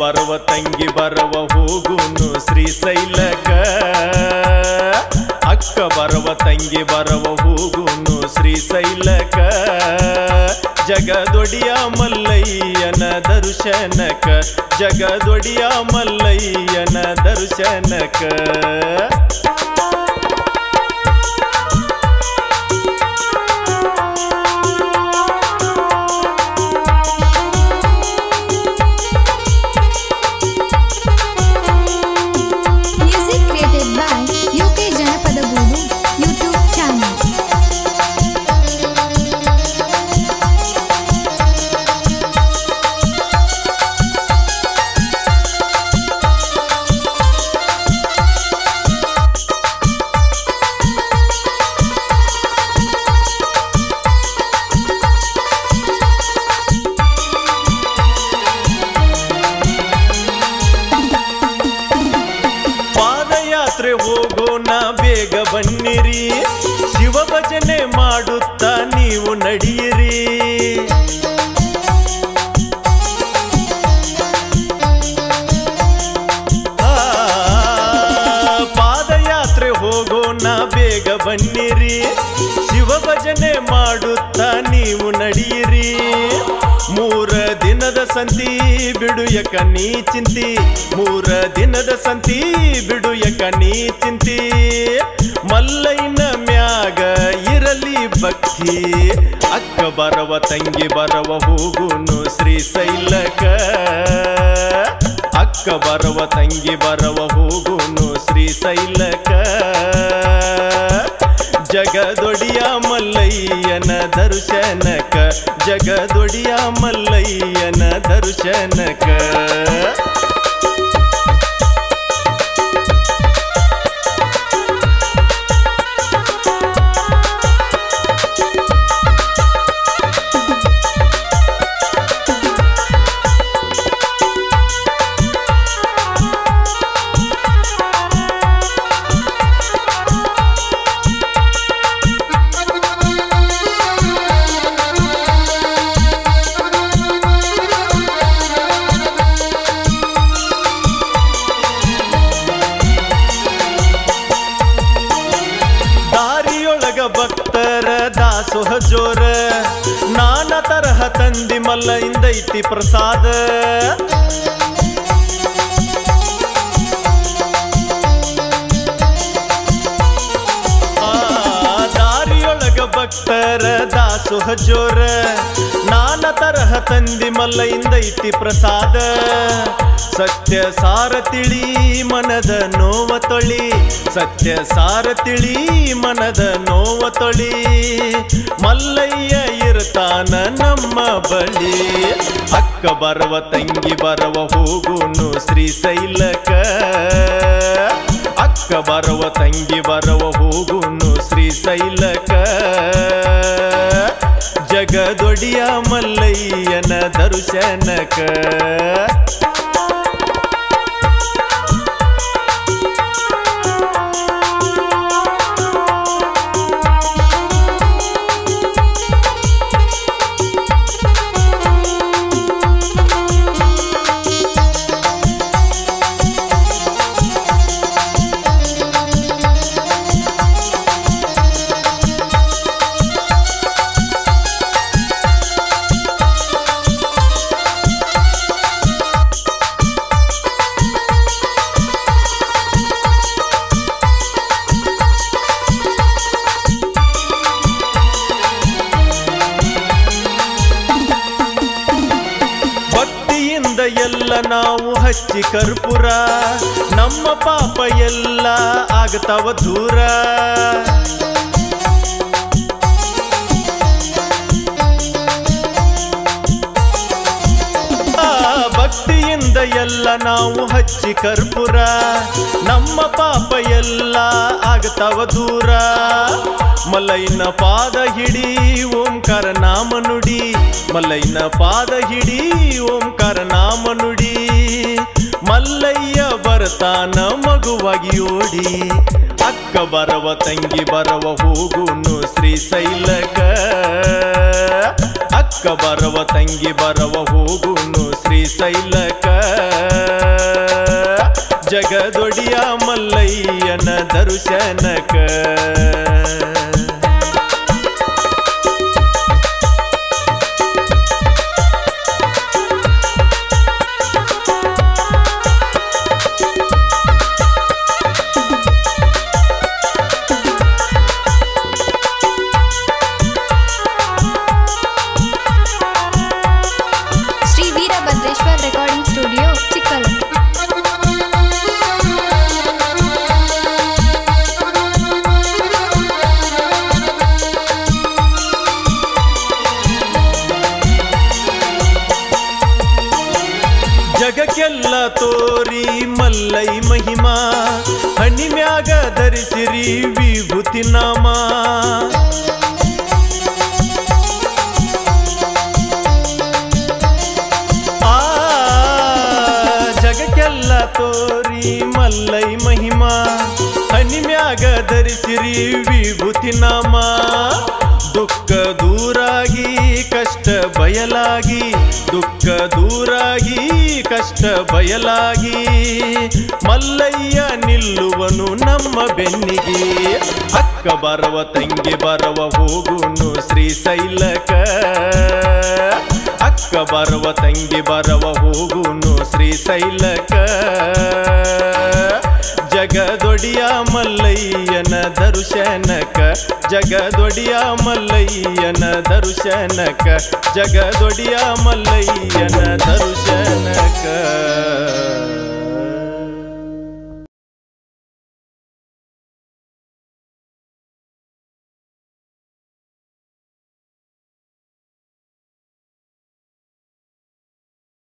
ಬರವ ತಂಗಿ ಬರವ ಹೋಗುನು ಶ್ರೀಶೈಲಕ ಅಕ್ಕ ಬರವ ತಂಗಿ ಬರವ ಹೋಗುನು ಶ್ರೀಶೈಲಕ ಜಗದೊಡಿಯ ಮಲ್ಲಯ್ಯನ ದರ್ಶನಕ ಜಗದೊಡಿಯ ಮಲ್ಲಯ್ಯನ ದರ್ಶನಕ Music created by UK Janapada Guru YouTube channel. ಪಾದಯಾತ್ರೆ ಹೋಗೋಣ ಬೇಗ ಬನ್ನಿರಿ ಶಿವ ಭಜನೆ ಮಾಡುತ್ತಾ ನೀವು ನಡೆಯಿರಿ ಆ, ಪಾದಯಾತ್ರೆ ಹೋಗೋಣ ಬೇಗ ಬನ್ನಿರಿ ಶಿವ ಭಜನೆ ಮಾಡುತ್ತಾ ನೀವು ನಡೆಯಿರಿ ಮೂರ ದಿನದ ಸಂತಿ ಬಿಡು ಯಕ ನೀ ಚಿಂತಿ ಮೂರ ದಿನದ ಸಂತಿ ಬಿಡು ಯಕ ನೀ ಚಿಂತಿ ಮಲ್ಲೈನ ಮ್ಯಾಗ ಇರಲಿ ಭಕ್ತಿ ಅಕ್ಕ ಬರವ ತಂಗಿ ಬರವ ಹೋಗುನು ಶ್ರೀಶೈಲಕ ಅಕ್ಕ ಬರವ ತಂಗಿ ಬರವ ಹೋಗುನು ಶ್ರೀಶೈಲಕ ಜಗದೊಡಿಯ ಮಲ್ಲಯ್ಯನ ದರ್ಶನಕ ಜಗದೊಡಿಯ ಮಲ್ಲಯ್ಯನ ದರ್ಶನಕ ದಾರಿಯೊಳಗ ಭಕ್ತರ ದಾಸೋಹ ಜೋರ ನಾನಾ ತರಹ ತಂದಿ ಮಲ್ಲ ಇಂದೈತಿ ಪ್ರಸಾದ ಆ, ದಾರಿಯೊಳಗ ಭಕ್ತರ ದಾಸೋಹ ಜೋರ ನಾನಾ ತರಹ ತಂದಿ ಮಲ್ಲ ಇಂದೈತಿ ಪ್ರಸಾದ ಸತ್ಯ ಸಾರ ತಿಳಿ ಮನದ ನೋವ ತೊಳಿ ಸತ್ಯ ಸಾರ ತಿಳಿ ಮನದ ನೋವ ತೊಳಿ ಮಲ್ಲಯ್ಯ ಇರ್ತಾನ ನಮ್ಮ ಬಳಿ ಅಕ್ಕ ಬರವ ತಂಗಿ ಬರವ ಹೋಗುನು ಶ್ರೀಶೈಲಕ ಅಕ್ಕ ಬರವ ತಂಗಿ ಬರವ ಹೋಗುನು ಶ್ರೀಶೈಲಕ ಜಗದೊಡಿಯ ಮಲ್ಲಯ್ಯನ ದರ್ಶನಕ ಭಕ್ತಿಯಿಂದ ಎಲ್ಲ ನಾವು ಹಚ್ಚಿ ಕರ್ಪೂರ ನಮ್ಮ ಪಾಪ ಎಲ್ಲ ಆಗ್ತಾವ ದೂರ ಆ, ಭಕ್ತಿಯಿಂದ ಎಲ್ಲ ನಾವು ಹಚ್ಚಿ ಕರ್ಪೂರ ನಮ್ಮ ಪಾಪ ಎಲ್ಲ ಆಗ್ತಾವ ದೂರ ಮಲೈನ ಪಾದ ಹಿಡಿ ಓಂಕಾರ ನಾಮ ನುಡಿ ಮಲೈನ ಪಾದ ಹಿಡಿ ಓಂಕಾರ ನಾಮ ನುಡಿ ಮಲ್ಲಯ್ಯ ಬರ್ತಾನ ಮಗುವಾಗಿ ಓಡಿ ಅಕ್ಕ ಬರವ ತಂಗಿ ಬರವ ಹೋಗುನು ಶ್ರೀಶೈಲಕ ಅಕ್ಕ ಅಕ್ಕ ಬರವ ತಂಗಿ ಬರವ ಹೋಗುನು ಶ್ರೀಶೈಲಕ ಜಗದೊಡಿಯ ಮಲ್ಲಯ್ಯನ ದರ್ಶನಕ ಶ್ರೀ ವೀರಭದ್ರೇಶ್ವರ್ ರೆಕಾರ್ಡಿಂಗ್ ಸ್ಟುಡಿಯೋ ಚಿಕ್ಕಲು ಜಗಕ್ಕೆಲ್ಲ ತೋರಿ ಮಲ್ಲೈ ಮಹಿಮಾ ಹಣಿಮ್ಯಾಗ ಧರಿಸಿರಿ ವಿಭೂತಿ ನಾಮ ಆ ಜಗಕ್ಕೆಲ್ಲ ತೋರಿ ಮಲ್ಲೈ ಮಹಿಮಾ ಹನಿಮ್ಯಾಗ ಧರಿಸಿರಿ ವಿಭೂತಿ ನಾಮ ದುಃಖ ದೂರಾಗಿ ಕಷ್ಟ ಬಯಲಾಗಿ ದುಃಖ ದೂರಾಗಿ ಕಷ್ಟ ಬಯಲಾಗಿ ಮಲ್ಲಯ್ಯ ನಿಲ್ಲುವನು ನಮ್ಮ ಬೆನ್ನಿಗೆ ಅಕ್ಕ ಬರವ ತಂಗಿ ಬರವ ಹೋಗುನು ಶ್ರೀಶೈಲಕ ಅಕ್ಕ ಬರವ ತಂಗಿ ಬರವ ಹೋಗುನು ಶ್ರೀಶೈಲಕ ಜಗದೊಡಿಯ ಮಲ್ಲಯ್ಯನ ದರ್ಶನಕ ಜಗದೊಡಿಯ ಮಲ್ಲಯ್ಯನ ದರ್ಶನಕ ಜಗದೊಡಿಯ ಮಲ್ಲಯ್ಯನ ದರ್ಶನಕ